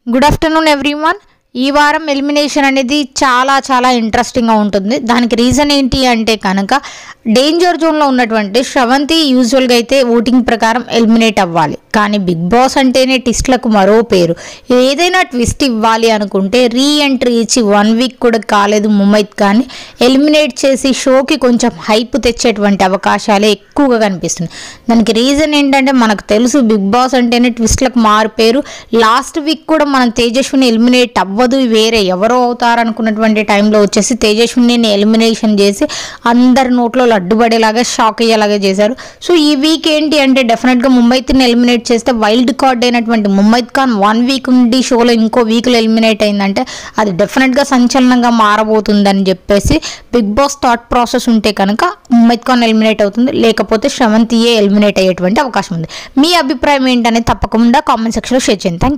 good afternoon everyone ఈ వారం elimination అనేది చాలా చాలా ఇంట్రెస్టింగ్గా ఉంటుంది దానికి రీజన్ ఏంటి అంటే కనుక డేంజర్ జోన్లో ఉన్నటువంటి శ్రవంతి యూజువల్గా అయితే ఓటింగ్ ప్రకారం ఎలిమినేట్ అవ్వాలి కానీ బిగ్ బాస్ అంటేనే ట్విస్ట్లకు మరో పేరు ఏదైనా ట్విస్ట్ ఇవ్వాలి అనుకుంటే రీ ఎంట్రీ ఇచ్చి వన్ వీక్ కూడా కాలేదు ముమైత్ కానీ ఎలిమినేట్ చేసి షోకి కొంచెం హైప్ తెచ్చేటువంటి అవకాశాలే ఎక్కువగా కనిపిస్తుంది దానికి రీజన్ ఏంటంటే మనకు తెలుసు బిగ్ బాస్ అంటేనే ట్విస్ట్లకు మారిపోయారు లాస్ట్ వీక్ కూడా మనం తేజస్విని ఎలిమినేట్ అవ్వదు వేరే ఎవరో అవుతారు అనుకున్నటువంటి టైంలో వచ్చేసి తేజస్విని ఎలిమినేషన్ చేసి అందరి నోట్లో లడ్డుపడేలాగా షాక్ అయ్యేలాగా చేశారు సో ఈ వీక్ ఏంటి అంటే డెఫినెట్గా ముంబైని ఎలిమినేట్ చేస్తే వైల్డ్ కార్డ్ అయినటువంటి ముంబైత్ ఖాన్ వన్ వీక్ ఉండి షోలో ఇంకో వీక్లో ఎలిమినేట్ అయిందంటే అది డెఫినెట్గా సంచలనంగా మారబోతుందని చెప్పేసి బిగ్ బాస్ థాట్ ప్రాసెస్ ఉంటే కనుక ముంబైత్ ఖాన్ ఎలిమినేట్ అవుతుంది లేకపోతే శ్రవంతియే ఎలిమినేట్ అయ్యేటువంటి అవకాశం ఉంది మీ అభిప్రాయం ఏంటనేది తప్పకుండా కామెంట్ సెక్షన్లో షేర్ చేయండి థ్యాంక్